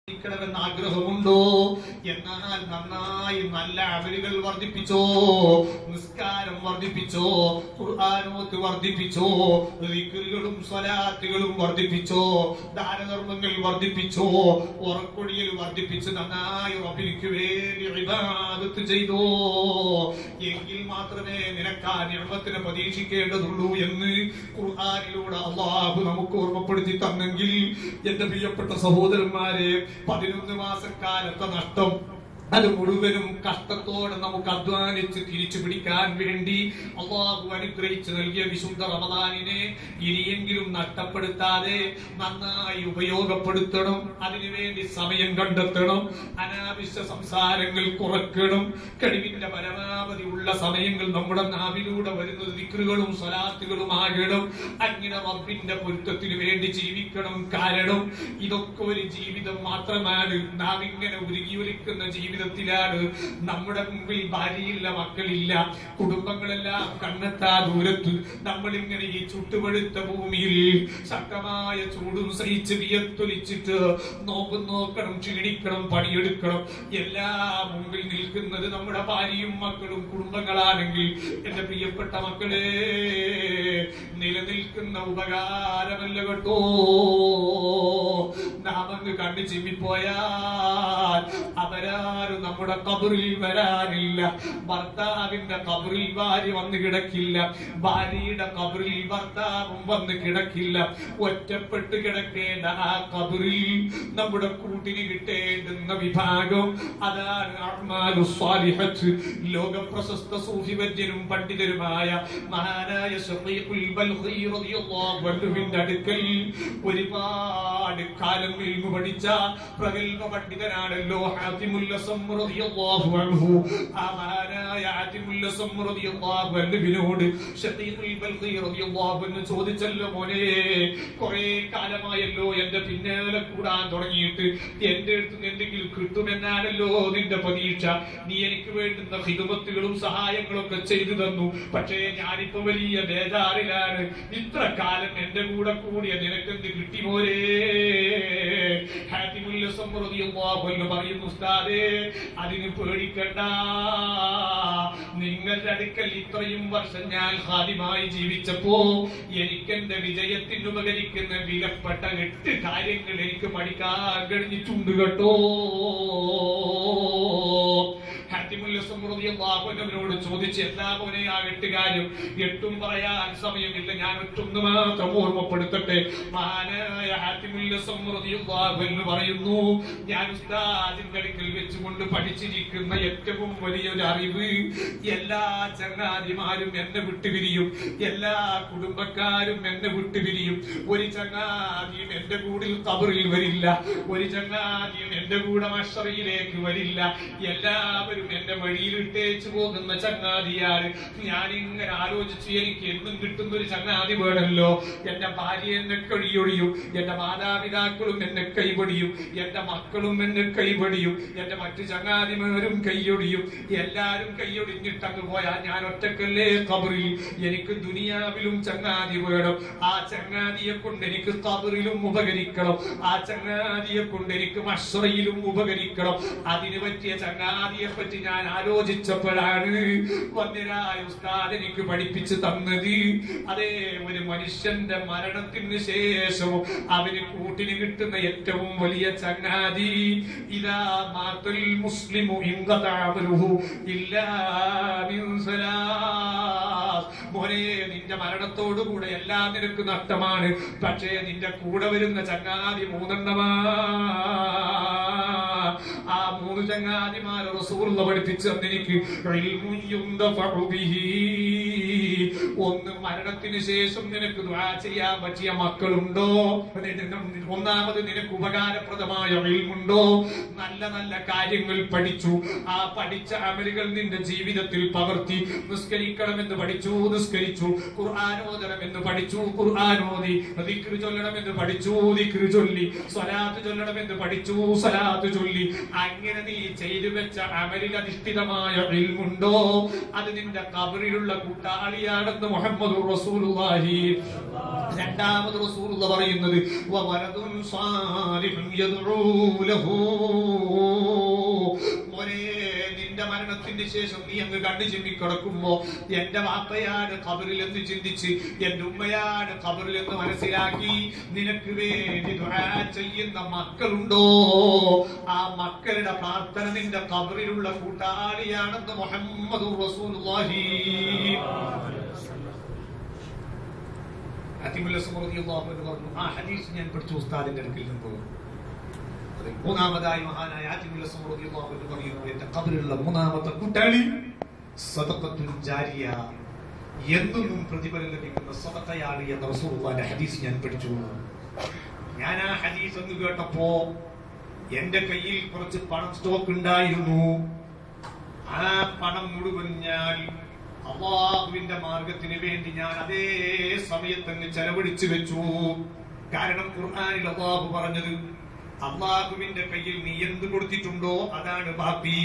ണമെന്ന് ആഗ്രഹമുണ്ടോ എന്നാൽ നന്നായി നല്ല അമലുകൾ വർദ്ധിപ്പിച്ചോ നിസ്കാരം വർദ്ധിപ്പിച്ചോ ഖുർആാനോത്ത് വർദ്ധിപ്പിച്ചോ ദിക്റുകളും സ്വലാത്തുകളും വർദ്ധിപ്പിച്ചോ ദാനധർമ്മങ്ങൾ വർദ്ധിപ്പിച്ചോ ഉറക്കൊടിയിൽ വർദ്ധിപ്പിച്ച് നന്നായി റബ്ബിനിക്ക് വേണ്ടി ഇബാദത്ത് ചെയ്തോ എങ്കിൽ മാത്രമേ നിനക്ക് ആ നിയമത്തിനെ പ്രതീക്ഷിക്കേണ്ടതുള്ളൂ എന്ന് ഖുർആാനിലൂടെ അള്ളാഹു നമുക്ക് ഓർമ്മപ്പെടുത്തി തന്നെങ്കിൽ എന്റെ പ്രിയപ്പെട്ട സഹോദരന്മാരെ പതിനൊന്ന് മാസക്കാലത്തെ നഷ്ടം അത് മുഴുവനും കഷ്ടത്തോടെ നമുക്ക് അധ്വാനിച്ച് തിരിച്ചു പിടിക്കാൻ വേണ്ടി അള്ളാഹു അനുഗ്രഹിച്ചു നൽകിയ വിശുദ്ധ റമദാനിനെ ഇനിയെങ്കിലും നഷ്ടപ്പെടുത്താതെ നന്നായി ഉപയോഗപ്പെടുത്തണം അതിനുവേണ്ടി സമയം കണ്ടെത്തണം അനാവശ്യ സംസാരങ്ങൾ കുറക്കണം കഴിവിന്റെ പരമാവധി ഉള്ള സമയങ്ങൾ നമ്മുടെ നാവിലൂടെ വരുന്ന ദിക്റുകളും സ്വലാത്തുകളും ആകണം അങ്ങനെ റബ്ബിന്റെ പൊരുത്തത്തിന് വേണ്ടി ജീവിക്കണം കാരണം ഇതൊക്കെ ഒരു ജീവിതം മാത്രമാണ് നാം ഇങ്ങനെ ഉരുകിയൊലിക്കുന്ന ജീവിതത്തിലാണ് നമ്മുടെ മുമ്പിൽ ഭാര്യയില്ല മക്കളില്ല കുടുംബങ്ങളെല്ലാം കണ്ണെത്താ ദൂരത്ത് നമ്മൾ ഇങ്ങനെ ഈ ചുട്ടുപഴുത്ത ഭൂമിയിൽ ശക്തമായ ചൂടും സഹിച്ച് വിയത്തൊലിച്ചിട്ട് നോക്കും നോക്കണം ക്ഷീണിക്കണം പണിയെടുക്കണം എല്ലാം മുമ്പിൽ നിൽക്കുന്നത് നമ്മുടെ ഭാര്യയും മക്കളും കുടുംബങ്ങളാണെങ്കിൽ എന്റെ പ്രിയപ്പെട്ട മക്കളെ നിലനിൽക്കുന്ന ഉപകാരമല്ല കേട്ടോ നാം അങ്ങ് കണ്ടു ചിമ്മിപ്പോയാൽ അവരാരും നമ്മുടെ കബറിൽ വരാനില്ല ഭർത്താവിന്റെ കബറിൽ ഭാര്യ വന്ന് കിടക്കില്ല ഭാര്യയുടെ കബറിൽ ഭർത്താവും വന്ന് കിടക്കില്ല ഒറ്റപ്പെട്ട് കിടക്കേണ്ട ആ കബറിൽ നമ്മുടെ കൂട്ടിന് കിട്ടേണ്ടുന്ന വിഭാഗം അതാണ് അഅ്മാലു സ്വാലിഹത്ത് ലോക പ്രശസ്ത സൂഫിവര്യനും പണ്ഡിതരുമായ മഹാനായ ശഫീഖുൽ ബൽഖി റളിയല്ലാഹു അൻഹുവിന്റെ അടുക്കൽ ഒരുപാട് കാലം ഇൽമു പഠിച്ച പ്രഗത്ഭ പണ്ഡിതനാണല്ലോ ഹാത്തിമുൽ അസം റളിയല്ലാഹു അൻഹു ആ മഹാനായ ഹാത്തിമുൽ അസം റളിയല്ലാഹു അൻഹുവിനോട് ശഫീഖുൽ ബൽഖി റളിയല്ലാഹു അൻഹു ചോദിച്ചല്ലോ മോനെ കുറെ കാലമായല്ലോ എന്റെ പിന്നാലെ കൂടാൻ തുടങ്ങിയിട്ട് എന്റെ അടുത്ത് നിന്ന് എന്തെങ്കിലും കിട്ടുമെന്നാണല്ലോ നിന്റെ പ്രതീക്ഷ നീ എനിക്ക് വേണ്ടുന്ന ഹിതുമത്തുകളും സഹായങ്ങളും ഒക്കെ ചെയ്തു തന്നു പക്ഷേ ഞാനിപ്പോ വലിയ ബേജാറിലാണ് ഇത്ര കാലം എന്റെ കൂടെ കൂടിയ നിനക്കെന്ത് കിട്ടി മോരേ ഹാത്തിമുല്ല സമ്മൃതിയല്ലാഹു എന്ന് പറയുന്നു ഉസ്താദേ അതിന് പേടിക്കണ്ട നിങ്ങളുടെ അടുക്കൽ ഇത്രയും വർഷം ഞാൻ ഹാദിമായി ജീവിച്ചപ്പോ എനിക്ക് എന്റെ വിജയത്തിന് ഉപകരിക്കുന്ന വിലപ്പെട്ട എട്ട് കാര്യങ്ങൾ എനിക്ക് പഠിക്കാൻ കഴിഞ്ഞിട്ടുണ്ട് കേട്ടോ ോട് ചോദിച്ച് എല്ലാ പോലെ ആ എട്ട് കാര്യം എട്ടും പറയാൻ സമയമില്ല ഞാൻ ഒറ്റൊന്ന് മാത്രം ഓർമ്മപ്പെടുത്തട്ടെ മഹാനായ ഹാത്തിമുല്ല സമൃദ്ധിയുള്ളാഹു എന്ന് പറയുന്നു ഞാൻ ഉസ്താദിന്റെ അടുക്കൽ വെച്ചുകൊണ്ട് പഠിച്ചിരിക്കുന്ന ഏറ്റവും വലിയൊരു അറിവ് എല്ലാ ചങ്ങാതിമാരും എന്നെ വിട്ടുപിരിയും എല്ലാ കുടുംബക്കാരും എന്നെ വിട്ടുപിരിയും ഒരു ചങ്ങാതിയും എന്റെ കൂടിൽ കബറിൽ വരില്ല ഒരു ചങ്ങാതിയും എന്റെ കൂടെ മഷറിയിലേക്ക് വരില്ല എല്ലാവരും എന്റെ വഴിയിൽ ഇട്ടേച്ചു പോകുന്ന ചങ്ങാതിയാണ് ഞാൻ ഇങ്ങനെ ആലോചിച്ചു എനിക്ക് എന്നും കിട്ടുന്ന ഒരു ചങ്ങാതി വേണമല്ലോ എന്റെ ഭാര്യ എന്നെ കഴിയൊഴിയും എന്റെ മാതാപിതാക്കളും എന്നെ കൈപൊടിയും എന്റെ മക്കളും എന്നെ കൈപൊടിയും എന്റെ മറ്റു ചങ്ങാതിമാരും കൈയൊടിയും എല്ലാരും കൈയൊടിഞ്ഞിട്ട് അങ്ങ് പോയാൽ ഞാൻ ഒറ്റക്കല്ലേ കബറിൽ എനിക്ക് ദുനിയാവിലും ചങ്ങാതി വേണം ആ ചങ്ങാതിയെ കൊണ്ട് എനിക്ക് കബറിലും ഉപകരിക്കണം ആ ചങ്ങാതിയെ കൊണ്ട് എനിക്ക് മഷറയിലും ഉപകരിക്കണം അതിന് പറ്റിയ ചങ്ങാതിയെ പറ്റി ഞാൻ ആലോചിച്ചപ്പോഴാണ് വന്യരായ ഉസ്താദ് എനിക്ക് പഠിപ്പിച്ചു തന്നത് അതേ ഒരു മനുഷ്യന്റെ മരണത്തിന് ശേഷവും അവന് കൂട്ടിന് കിട്ടുന്ന ഏറ്റവും വലിയ ചങ്ങാതി ഇതാ മാത്തുൽ മുസ്ലിമു ഇൻകതാമലുഹു ഇല്ലാ മിൻ സലാസ് മോനെ നിന്റെ മരണത്തോടുകൂടെ എല്ലാം നിനക്ക് നഷ്ടമാണ് പക്ഷേ നിന്റെ കൂടെ വരുന്ന ചങ്ങാതി മൂന്നെണ്ണമാ ആ മൂന്ന് ചങ്ങാതിമാർ റസൂലുള്ള പഠിപ്പിച്ചു തന്നെനിക്ക് ഇൽമുൻ യുന്തഫഉ ബിഹി. ഒന്ന് മരണത്തിന് ശേഷം നിനക്ക് ദുആ ചെയ്യാൻ പറ്റിയ മക്കളുണ്ടോ ഒന്നാമത് നിനക്ക് ഉപകാരപ്രദമായ ഇൽമുണ്ടോ നല്ല നല്ല കാര്യങ്ങൾ പഠിച്ചു ആ പഠിച്ച അമലുകൾ നിന്റെ ജീവിതത്തിൽ പകർത്തി നിസ്കരിക്കണമെന്ന് പഠിച്ചു നിസ്കരിച്ചു ഖുർആാനോദനമെന്ന് പഠിച്ചു ഖുർആാനോദി ദിക്റ് ചൊല്ലണമെന്ന് പഠിച്ചു ദിക്റ് ചൊല്ലി സ്വലാത്ത് ചൊല്ലണമെന്ന് പഠിച്ചു സ്വലാത്ത് ചൊല്ലി അങ്ങനെ നീ ചെയ്തു വെച്ച അമലിൽ അധിഷ്ഠിതമായ ഇൽമുണ്ടോ അത് നിന്റെ കബറിലുള്ള കൂട്ടാളിയെ കൂട്ടാളിയാണെന്ന് മുഹമ്മദ് റസൂലുള്ളാഹി രണ്ടാമത് റസൂലുള്ള പറയുന്നത് വവലദുൻ സാലിഹുൻ യദ്ഉ ലഹു മോനെ നിന്റെ മരണത്തിന്റെ ശേഷം നീ അങ്ങ് കണ്ണു ചിമ്മി കിടക്കുമ്പോ എന്റെ വാപ്പയാണ് ഖബറിൽ എന്ന് ചിന്തിച്ച് എന്റെ ഉമ്മയാണ് ഖബറിൽ എന്ന് മനസ്സിലാക്കി നിനക്ക് വേണ്ടി ദുആ ചെയ്യുന്ന മക്കളുണ്ടോ ആ മക്കളുടെ പ്രാർത്ഥന നിന്റെ ഖബറിലുള്ള കൂട്ടാളിയാണെന്ന് മുഹമ്മദ് റസൂലുള്ളാഹി അത്തിമുല്ല സുമൃതിയുള്ളാഹു എന്ന് പറഞ്ഞു ആ ഹദീസ് ഞാൻ പഠിച്ചു ഉസ്താദിന്റെ അടുക്കൽ നിന്ന് അതിൽ മൂന്നാമതായി മഹാനായ ആറ്റിമുല്ല സുമൃതിയുള്ളാഹു എന്ന് പറയുന്നു എന്റെ ഖബറിലുള്ള മൂന്നാമത്തെ കൂട്ടാളി സദഖത്തുൽ ജാരിയ എന്നും പ്രതിഫലം ലഭിക്കുന്ന സദഖയാണ് എന്ന റസൂലുള്ളാഹിന്റെ ഹദീസ് ഞാൻ പഠിച്ചു ഞാൻ ആ ഹദീസ് എന്ന് കേട്ടപ്പോ എന്റെ കയ്യിൽ കുറച്ച് പണം സ്റ്റോക്ക് ഉണ്ടായിരുന്നു ആ പണം മുഴുവൻ ഞാൻ അള്ളാഹുവിന്റെ മാർഗത്തിന് വേണ്ടി ഞാൻ അതേ സമയത്ത് അങ്ങ് ചെലവഴിച്ചു വെച്ചു കാരണം ഖുർആനിൽ അള്ളാഹു പറഞ്ഞത് അള്ളാഹുവിന്റെ കയ്യിൽ നീ എന്ത് കൊടുത്തിട്ടുണ്ടോ അതാണ് ബാക്കി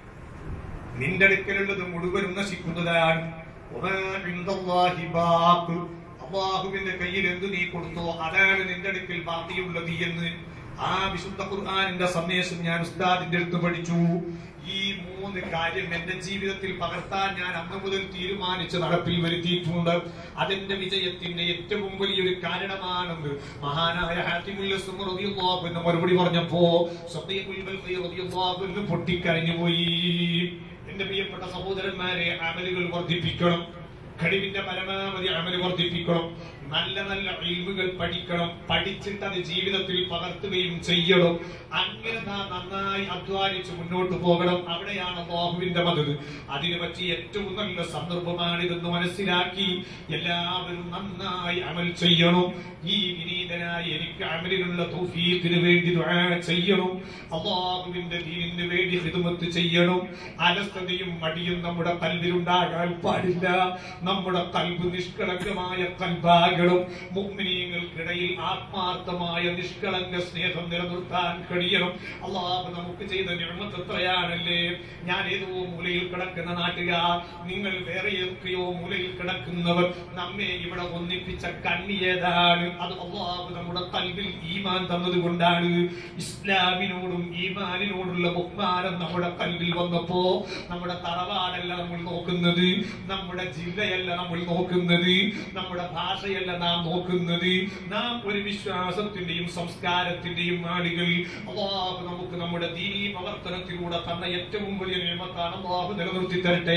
നിന്റെ അടുക്കലുള്ളത് മുഴുവനും നശിക്കുന്നതാണ് വമാ ഇൻദല്ലാഹി ബാഖ്. അള്ളാഹുവിന്റെ കയ്യിൽ എന്ത് നീ കൊടുത്തോ അതാണ് നിന്റെ അടുക്കൽ ബാക്കിയുള്ളത് എന്ന് ആ വിശുദ്ധ ഖുർആാനിന്റെ സന്ദേശം ഞാൻ ഉസ്താദിന്റെ അടുത്ത് പഠിച്ചു ഈ മൂന്ന് കാര്യം എന്റെ ജീവിതത്തിൽ പകർത്താൻ ഞാൻ അന്ന് മുതൽ തീരുമാനിച്ച് നടപ്പിൽ വരുത്തിയിട്ടുണ്ട് അതിന്റെ വിജയത്തിന്റെ ഏറ്റവും വലിയൊരു കാരണമാണെന്ന് മഹാനായ ഹാത്തിമുൽ അസ്മർ റളിയല്ലാഹു അൻഹു മറുപടി പറഞ്ഞപ്പോ സദീഖുൽ ബൽഖി റളിയല്ലാഹു അൻഹു പൊട്ടിക്കരഞ്ഞു പോയി എന്റെ പ്രിയപ്പെട്ട സഹോദരന്മാരെ അമലുകൾ വർദ്ധിപ്പിക്കണം കഴിവിന്റെ പരമാവധി അമല് വർദ്ധിപ്പിക്കണം നല്ല നല്ല ഇൽമുകൾ പഠിക്കണം പഠിച്ചിട്ട് അത് ജീവിതത്തിൽ പകർത്തുകയും ചെയ്യണം അങ്ങനെ നാം നന്നായി അധ്വാനിച്ച് മുന്നോട്ട് പോകണം അവിടെയാണ് അള്ളാഹുവിന്റെ മതത് അതിനെ പറ്റി ഏറ്റവും നല്ല സന്ദർഭമാണിതെന്ന് മനസ്സിലാക്കി എല്ലാവരും നന്നായി അമൽ ചെയ്യണം ഈ വിനീതനായി എനിക്ക് അമലിനുള്ള തൗഫീഖിന് വേണ്ടി ദുആ ചെയ്യണം അള്ളാഹുവിന്റെ ദീനിന് വേണ്ടി ഹിദ്മത്ത് ചെയ്യണം അലസതയും മടിയും നമ്മുടെ കൽവിലുണ്ടാകാൻ പാടില്ല നമ്മുടെ കൽബ് നിഷ്കളങ്കമായ കൽബാകണം മുഗ്മിനീങ്ങൾക്കിടയിൽ ആത്മാർത്ഥമായ നിഷ്കളങ്ക സ്നേഹം നിലനിർത്താൻ കഴിയണം അള്ളാഹു നമുക്ക് ചെയ്ത നിർമ്മത്ത് എത്രയാണല്ലേ ഞാൻ ഏതോ മൂലയിൽ കിടക്കുന്ന നാട്ടുകാർ നിങ്ങൾ വേറെ ഏതൊക്കെയോ മൂലയിൽ കിടക്കുന്നവർ നമ്മെ ഇവിടെ ഒന്നിപ്പിച്ച കണ്ണി ഏതാണ് അത് അള്ളാഹു നമ്മുടെ കൽവിൽ ഈമാൻ തന്നത് കൊണ്ടാണ് ഇസ്ലാമിനോടും ഈമാനിനോടുള്ള ബഹുമാനം നമ്മുടെ കൽവിൽ വന്നപ്പോ നമ്മുടെ തറവാടല്ല നമ്മൾ നോക്കുന്നത് നമ്മുടെ ജില്ലയല്ല നമ്മൾ നോക്കുന്നത് നമ്മുടെ ഭാഷയല്ല നാം നോക്കുന്നത് നാം ഒരു വിശ്വാസത്തിന്റെയും സംസ്കാരത്തിന്റെയും ആളുകൾ അള്ളാഹു നമുക്ക് നമ്മുടെ ദീനീ പ്രവർത്തനത്തിലൂടെ തന്ന ഏറ്റവും വലിയ നിയമത്താണ് അള്ളാഹു നിലനിർത്തി തരട്ടെ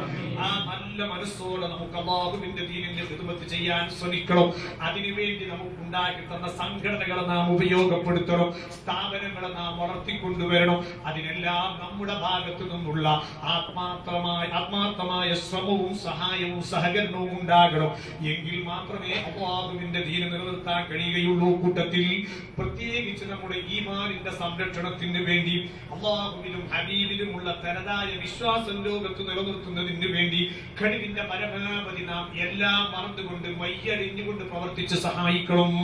ആ നല്ല മനസ്സോടെ നമുക്ക് അള്ളാഹുവിന്റെ ദീനിന്റെ ഹിദ്മത്ത് ചെയ്യാൻ ശ്രമിക്കണം അതിനുവേണ്ടി നമുക്ക് ഉണ്ടാക്കി തന്ന സംഘടനകളെ നാം ഉപയോഗപ്പെടുത്തണം സ്ഥാപനങ്ങളെ നാം വളർത്തിക്കൊണ്ടുവരണം അതിനെല്ലാം നമ്മുടെ ഭാഗത്തു നിന്നുള്ള ആത്മാർത്ഥമായ ആത്മാർത്ഥമായ ശ്രമവും സഹായവും സഹകരണവും ഉണ്ടാകണം എങ്കിൽ മാത്രമേ അള്ളാഹുവിന്റെ ദീന നിലനിർത്താൻ കഴിയുകയുള്ളൂ കൂട്ടത്തിൽ പ്രത്യേകിച്ച് നമ്മുടെ ഈമാനിന്റെ സംരക്ഷണത്തിന് വേണ്ടി അള്ളാഹുവിലും ഹബീബിലുമുള്ള തനതായ വിശ്വാസം ലോകത്ത് നിലനിർത്തുന്നതിന് വേണ്ടി കഴിവിന്റെ പരമാവധി നാം എല്ലാം മറന്നുകൊണ്ട് മയ്യടിഞ്ഞുകൊണ്ട് പ്രവർത്തിച്ച് സഹായിക്കണം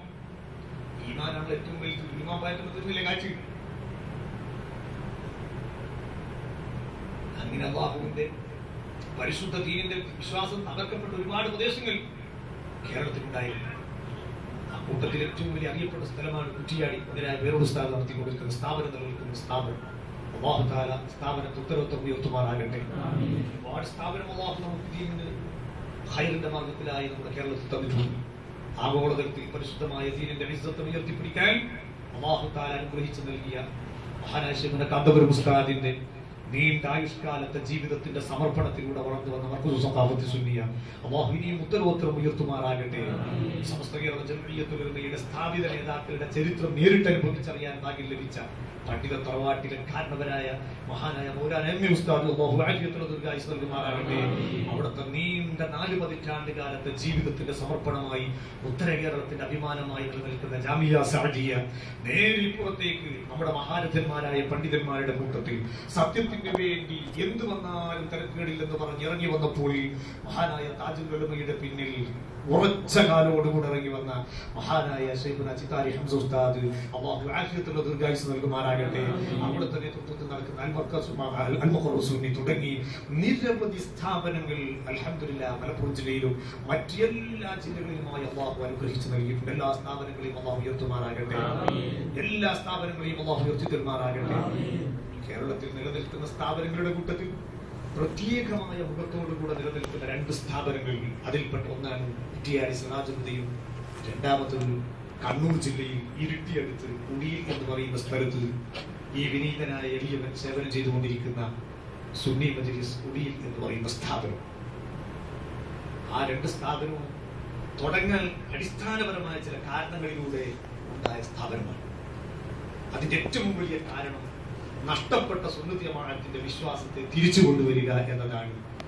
ഈമാനാണ് ഏറ്റവും വലുത് ഈമാൻ പറ്റുന്നതിലെ കാറ്റ് അങ്ങനെ അള്ളാഹുവിന്റെ പരിശുദ്ധ ദീനിന്റെ വിശ്വാസം തകർക്കപ്പെട്ട ഒരുപാട് പ്രദേശങ്ങൾ കേരളത്തിലുണ്ടായിരുന്നു ആ കൂട്ടത്തിൽ ഏറ്റവും വലിയ അറിയപ്പെട്ട സ്ഥലമാണ് കുറ്റിയാടി മുതലായ വേറൊരു സ്ഥാനം നടത്തിക്കൊണ്ടിരിക്കുന്ന സ്ഥാപനം നിലനിൽക്കുന്ന സ്ഥാപനം അള്ളാഹു താല സ്ഥാപനത്തെ ഉത്തരവാദിത്വം ഉയർത്തുമാറാകട്ടെ ഒരുപാട് സ്ഥാപനം അള്ളാഹു നമുക്ക് ദീനിന് ഹൈറിന്റെ മാർഗത്തിലായി നമ്മുടെ കേരളത്തിൽ തന്നിട്ടുണ്ട് ആഗോളതലത്തിൽ പരിശുദ്ധമായ ദീനിന്റെ വിശ്വത്വം ഉയർത്തിപ്പിടിക്കാൻ അള്ളാഹു താല അനുഗ്രഹിച്ചു നൽകിയ മഹാനാശിവന്റെ കാന്തപുരം ഉസ്താദിന്റെ നീണ്ട ആയുഷ്കാലത്തെ ജീവിതത്തിന്റെ സമർപ്പണത്തിലൂടെ വളർന്നു വന്ന മർക്കുസു സഖാഫത്ത് സുന്നിയ അള്ളാഹു ഇനിയും ഉത്തരോത്തരം ഉയർത്തുമാറാകട്ടെ സമസ്ത കേരള ജനകീയത്തുലയുടെ സ്ഥാപിത നേതാക്കളുടെ ചരിത്രം നേരിട്ട് അനുഭവിച്ചറിയാൻ ഭാഗ്യം ലഭിച്ച പണ്ഡിത തറവാട്ടിലെ കാരണവരായ മഹാനായ മൗലാന എം എ ഉസ്താദ് അല്ലാഹു ആഫിയത്തുള്ള ദീർഘായുസ് നൽകുമാറാകട്ടെ അവിടുത്തെ നീണ്ട നാല് പതിറ്റാണ്ട് കാലത്തെ ജീവിതത്തിന്റെ സമർപ്പണമായി ഉത്തര കേരളത്തിന്റെ അഭിമാനമായി നിലനിൽക്കുന്ന ജാമിയ സാജിയ നേരിൽ പുറത്തേക്ക് നമ്മുടെ മഹാരഥന്മാരായ പണ്ഡിതന്മാരുടെ കൂട്ടത്തിൽ സത്യത്തിന്റെ ദൈവത്തിന് വേണ്ടി എന്ത് വന്നാലും തിരക്കുകളില്ലെന്ന് പറഞ്ഞ് ഇറങ്ങി വന്നപ്പോൾ മഹാനായ താജുകളുടെ പിന്നിൽ ഉറച്ച കാലോടുകൂടെ ഇറങ്ങി വന്ന മഹാനായ ഷെയ്ഖുന ചിത്താരി ഹംസ ഉസ്താദ് അള്ളാഹു ആഫിയത്തുള്ള ദീർഘായുസ് നൽകുമാറാകട്ടെ അവിടുത്തെ നേതൃത്വത്തിൽ നടക്കുന്ന അൽമർക്കസ് അൽമഖറുസുന്നി തുടങ്ങി നിരവധി സ്ഥാപനങ്ങൾ അൽഹംദുലില്ലാ മലപ്പുറം ജില്ലയിലും മറ്റെല്ലാ ജില്ലകളിലുമായി അള്ളാഹു അനുഗ്രഹിച്ചു നൽകിയിട്ടുണ്ട് എല്ലാ സ്ഥാപനങ്ങളെയും അള്ളാഹു ഉയർത്തുമാറാകട്ടെ എല്ലാ സ്ഥാപനങ്ങളെയും അള്ളാഹു ഉയർത്തി തരുമാറാകട്ടെ കേരളത്തിൽ നിലനിൽക്കുന്ന സ്ഥാപനങ്ങളുടെ കൂട്ടത്തിൽ പ്രത്യേകമായ മുഖത്തോടുകൂടെ നിലനിൽക്കുന്ന രണ്ട് സ്ഥാപനങ്ങൾ അതിൽപ്പെട്ട ഒന്നാണ് കുറ്റിയാടി സിറാജുദ്ദയും രണ്ടാമത്തത് കണ്ണൂർ ജില്ലയിൽ ഇരുട്ടിയടുത്ത് കുടിയിൽ എന്ന് പറയുന്ന സ്ഥലത്ത് ഈ വിനീതനായ എളിയവൻ സേവനം ചെയ്തുകൊണ്ടിരിക്കുന്ന സുന്നി മജ്ലിസ് കുടിയിൽ എന്ന് പറയുന്ന സ്ഥാപനം ആ രണ്ട് സ്ഥാപനവും തുടങ്ങാൻ അടിസ്ഥാനപരമായ ചില കാരണങ്ങളിലൂടെ ഉണ്ടായ സ്ഥാപനമാണ് അതിന്റെ ഏറ്റവും വലിയ കാരണം നഷ്ടപ്പെട്ട സുന്നതിയമാനത്തിന്റെ വിശ്വാസത്തെ തിരിച്ചു കൊണ്ടുവരിക എന്നതാണ്